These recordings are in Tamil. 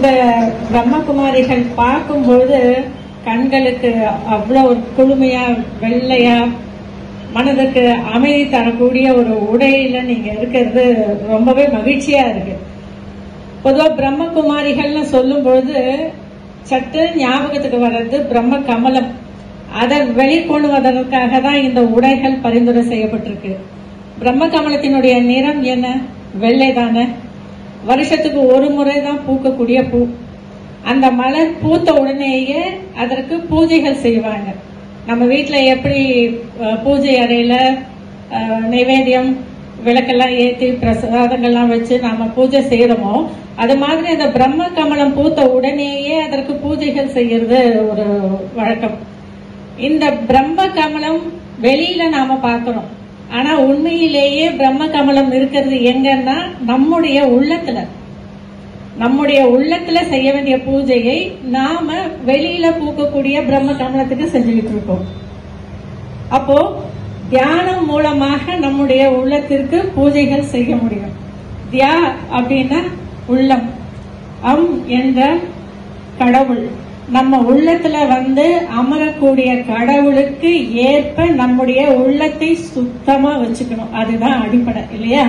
இந்த பிரம்மகுமாரிகள் பார்க்கும்போது கண்களுக்கு அவ்வளோ ஒரு குளுமையா வெள்ளையா மனதுக்கு அமைதி தரக்கூடிய ஒரு உடையில நீங்க இருக்கிறது ரொம்பவே மகிழ்ச்சியா இருக்கு பொதுவா பிரம்மகுமாரிகள்னு சொல்லும் பொழுது சட்டு ஞாபகத்துக்கு வர்றது பிரம்ம கமலம் அதை வெளிக்கொள்வதற்காக தான் இந்த உடைகள் பரிந்துரை செய்யப்பட்டிருக்கு பிரம்ம கமலத்தினுடைய நிறம் என்ன வெள்ளை தானே வருஷத்துக்கு ஒரு முறை தான் பூக்கக்கூடிய பூ அந்த மலர் பூத்த உடனேயே அதற்கு பூஜைகள் செய்வாங்க நம்ம வீட்ல எப்படி அஹ், பூஜை அறையில அஹ், நைவேத்தியம் விளக்கெல்லாம் ஏத்தி பிரசாதங்கள்லாம் வச்சு நாம பூஜை செய்யறோமோ அது மாதிரி அந்த பிரம்ம கமலம் பூத்த உடனேயே அதற்கு பூஜைகள் செய்யறது ஒரு வழக்கம் இந்த பிரம்ம கமலம் வெளியில நாம பார்க்கிறோம் ஆனா உண்மையிலேயே பிரம்ம கமலம் இருக்கிறது எங்கன்னா நம்முடைய உள்ளத்துல நம்முடைய உள்ளத்துல செய்ய வேண்டிய பூஜையை நாம வெளியில பூக்கக்கூடிய பிரம்ம கமலத்துக்கு செஞ்சுக்கிட்டு இருக்கோம் அப்போ தியானம் மூலமாக நம்முடைய உள்ளத்திற்கு பூஜைகள் செய்ய முடியும் தியா அப்படின்னா உள்ளம் அம் என்ற கடவுள் நம்ம உள்ளத்துல வந்து அமரக்கூடிய கடவுளுக்கு ஏற்ப நம்முடைய உள்ளத்தை சுத்தமா வச்சுக்கணும் அதுதான் அடிப்படை இல்லையா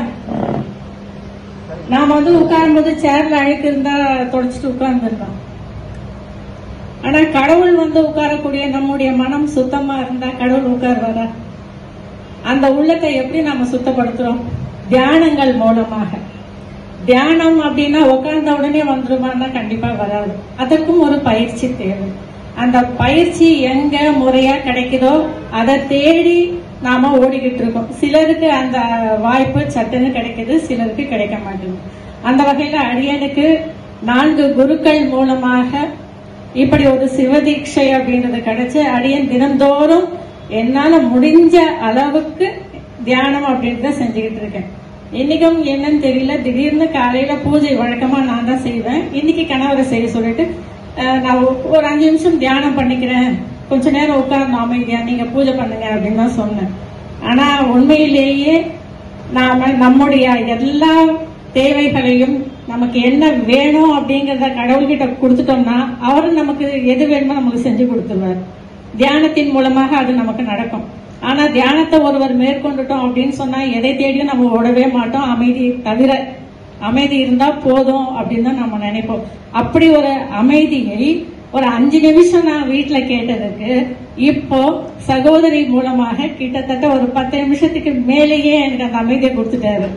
நாம வந்து உட்காரும்போது சேர்ல அழுக்கு இருந்தா தொடச்சிட்டு உட்கார்ந்துருந்தோம் ஆனா கடவுள் வந்து உட்காரக்கூடிய நம்முடைய மனம் சுத்தமா இருந்தா கடவுள் உட்கார்வாரா அந்த உள்ளத்தை எப்படி நாம சுத்தப்படுத்துறோம் தியானங்கள் மூலமாக தியானம் அப்படின்னா உட்கார்ந்த உடனே வந்துருமான்னா கண்டிப்பா வராது அதற்கும் ஒரு பயிற்சி தேவை அந்த பயிற்சி எங்க முறையா கிடைக்குதோ அதை தேடி நாம ஓடிக்கிட்டு இருக்கோம் சிலருக்கு அந்த வாய்ப்பு சட்டுன்னு கிடைக்குது சிலருக்கு கிடைக்க மாட்டேங்குது அந்த வகையில அடியனுக்கு நான்கு குருக்கள் மூலமாக இப்படி ஒரு சிவதீட்சை அப்படின்றது கிடைச்சு அடியன் தினந்தோறும் என்னால முடிஞ்ச அளவுக்கு தியானம் அப்படின்றத செஞ்சுக்கிட்டு இருக்கேன் இன்னைக்கும் என்னன்னு தெரியல திடீர்னு காலையில பூஜை வழக்கமா நான் தான் செய்வேன் இன்னைக்கு கணவரை செய்ய சொல்லிட்டு அஹ், நான் ஒரு- ஒரு அஞ்சு நிமிஷம் தியானம் பண்ணிக்கிறேன் கொஞ்ச நேரம் உட்காரணும் அமைதியா நீங்க பூஜை பண்ணுங்க அப்படின்னு தான் சொன்னேன் ஆனா உண்மையிலேயே நாம நம்முடைய எல்லா தேவைகளையும் நமக்கு என்ன வேணும் அப்படிங்கறத கடவுள்கிட்ட கொடுத்துட்டோம்னா அவரும் நமக்கு எது வேணுமோ நமக்கு செஞ்சு கொடுத்துருவார் தியானத்தின் மூலமாக அது நமக்கு நடக்கும் ஆனா தியானத்தை ஒருவர் மேற்கொண்டுட்டோம் அப்படின்னு சொன்னா எதை தேடியும் நம்ம ஓடவே மாட்டோம் அமைதி தவிர அமைதி இருந்தா போதும் அப்படின்னு தான் நம்ம நினைப்போம் அப்படி ஒரு அமைதியை ஒரு அஞ்சு நிமிஷம் நான் வீட்டுல கேட்டதுக்கு இப்போ சகோதரி மூலமாக கிட்டத்தட்ட ஒரு பத்து நிமிஷத்துக்கு மேலேயே எனக்கு அந்த அமைதியை கொடுத்துட்டாரு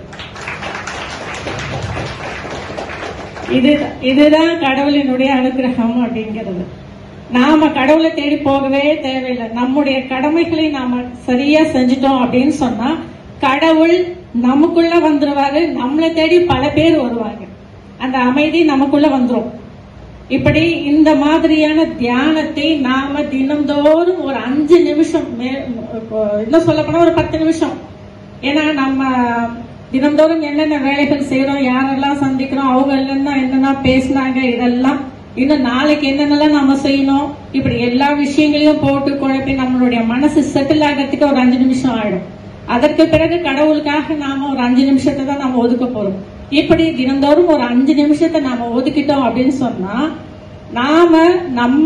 இது இதுதான் கடவுளினுடைய அனுகிரகம் அப்படிங்கிறது நாம கடவுளை தேடி போகவே தேவையில்லை நம்முடைய கடமைகளை நாம சரியா செஞ்சுட்டோம் அப்படின்னு சொன்னா கடவுள் நமக்குள்ள வந்துருவாரு நம்மளை தேடி பல பேர் வருவாங்க அந்த அமைதி நமக்குள்ள வந்துரும் இப்படி இந்த மாதிரியான தியானத்தை நாம தினந்தோறும் ஒரு அஞ்சு நிமிஷம் மே- இப்போ இன்னும் சொல்ல போனா ஒரு பத்து நிமிஷம் ஏன்னா நம்ம தினந்தோறும் என்னென்ன வேலைகள் செய்யறோம் யாரெல்லாம் சந்திக்கிறோம் அவங்க எல்லாம் என்னென்ன பேசினாங்க இதெல்லாம் இன்னும் நாளைக்கு என்னென்னலாம் நாம செய்யணும் இப்படி எல்லா விஷயங்களையும் போட்டு குழப்பி நம்மளுடைய மனசு செட்டில் ஆகிறதுக்கு ஒரு அஞ்சு நிமிஷம் ஆயிடும் அதற்கு பிறகு கடவுளுக்காக நாம ஒரு அஞ்சு நிமிஷத்தை தான் நாம ஒதுக்க போறோம் இப்படி தினந்தோறும் ஒரு அஞ்சு நிமிஷத்தை நாம ஒதுக்கிட்டோம் அப்படின்னு சொன்னா நாம நம்ம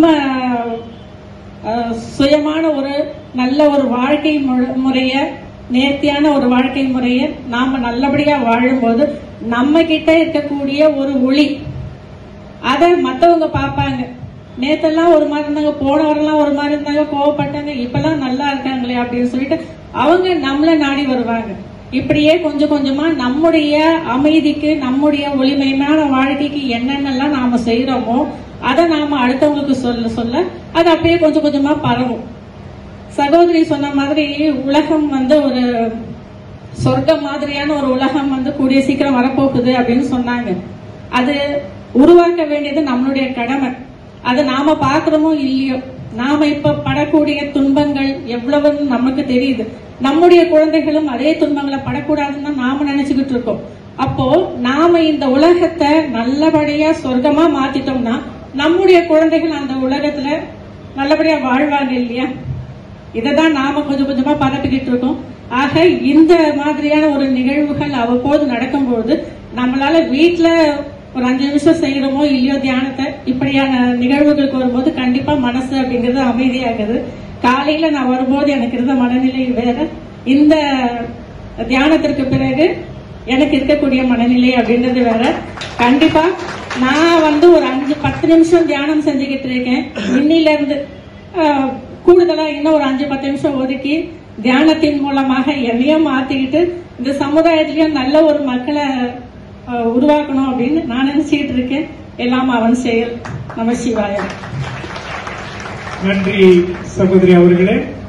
அஹ், சுயமான ஒரு நல்ல ஒரு வாழ்க்கை முறை- முறைய நேர்த்தியான ஒரு வாழ்க்கை முறைய நாம நல்லபடியா வாழும்போது நம்ம கிட்ட இருக்கக்கூடிய ஒரு ஒளி அதை மத்தவங்க பார்ப்பாங்க நேத்தெல்லாம் ஒரு மாதிரி இருந்தாங்க போன வாரம்லாம் ஒரு மாதிரி இருந்தாங்க கோவப்பட்டாங்க இப்பெல்லாம் நல்லா இருக்காங்களே அப்படின்னு சொல்லிட்டு அவங்க நம்மள நாடி வருவாங்க இப்படியே கொஞ்சம் கொஞ்சமா நம்முடைய அமைதிக்கு நம்முடைய ஒளிமயமான வாழ்க்கைக்கு என்னென்னலாம் நாம செய்யறோமோ அதை நாம அடுத்தவங்களுக்கு சொல்ல சொல்ல அது அப்படியே கொஞ்சம் கொஞ்சமா பரவும் சகோதரி சொன்ன மாதிரி உலகம் வந்து ஒரு சொர்க்கம் மாதிரியான ஒரு உலகம் வந்து கூடிய சீக்கிரம் வரப்போகுது அப்படின்னு சொன்னாங்க அது உருவாக்க வேண்டியது நம்மளுடைய கடமை அது நாம பாக்குறோமோ இல்லையோ நாம இப்ப படக்கூடிய துன்பங்கள் எவ்வளவுன்னு நமக்கு தெரியுது நம்முடைய குழந்தைகளும் அதே துன்பங்களை படக்கூடாதுன்னு தான் நாம நினைச்சுக்கிட்டு இருக்கோம் அப்போ நாம இந்த உலகத்தை நல்லபடியா சொர்க்கமா மாத்திட்டோம்னா நம்முடைய குழந்தைகள் அந்த உலகத்துல நல்லபடியா வாழ்வாங்க இல்லையா இததான் நாம கொஞ்சம் கொஞ்சமா பரப்பிக்கிட்டு இருக்கோம் ஆக இந்த மாதிரியான ஒரு நிகழ்வுகள் அவ்வப்போது நடக்கும்போது நம்மளால வீட்ல ஒரு அஞ்சு நிமிஷம் செய்யறோமோ இல்லையோ தியானத்தை இப்படியான நிகழ்வுகளுக்கு வரும்போது கண்டிப்பா மனசு அப்படிங்கிறது அமைதியாகுது காலையில நான் வரும்போது எனக்கு இருந்த மனநிலை வேற இந்த தியானத்திற்கு பிறகு எனக்கு இருக்கக்கூடிய மனநிலை அப்படின்றது வேற கண்டிப்பா நான் வந்து ஒரு அஞ்சு பத்து நிமிஷம் தியானம் செஞ்சுக்கிட்டு இருக்கேன் இன்னில இருந்து ஆஹ், கூடுதலா இன்னும் ஒரு அஞ்சு பத்து நிமிஷம் ஒதுக்கி தியானத்தின் மூலமாக என்னையும் மாத்திக்கிட்டு இந்த சமுதாயத்திலயும் நல்ல ஒரு மக்களை ஆஹ், உருவாக்கணும் அப்படின்னு நான் நினைச்சுக்கிட்டு இருக்கேன் எல்லாம் அவன் செயல் நம சிவாயம் நன்றி சகோதரி அவர்களே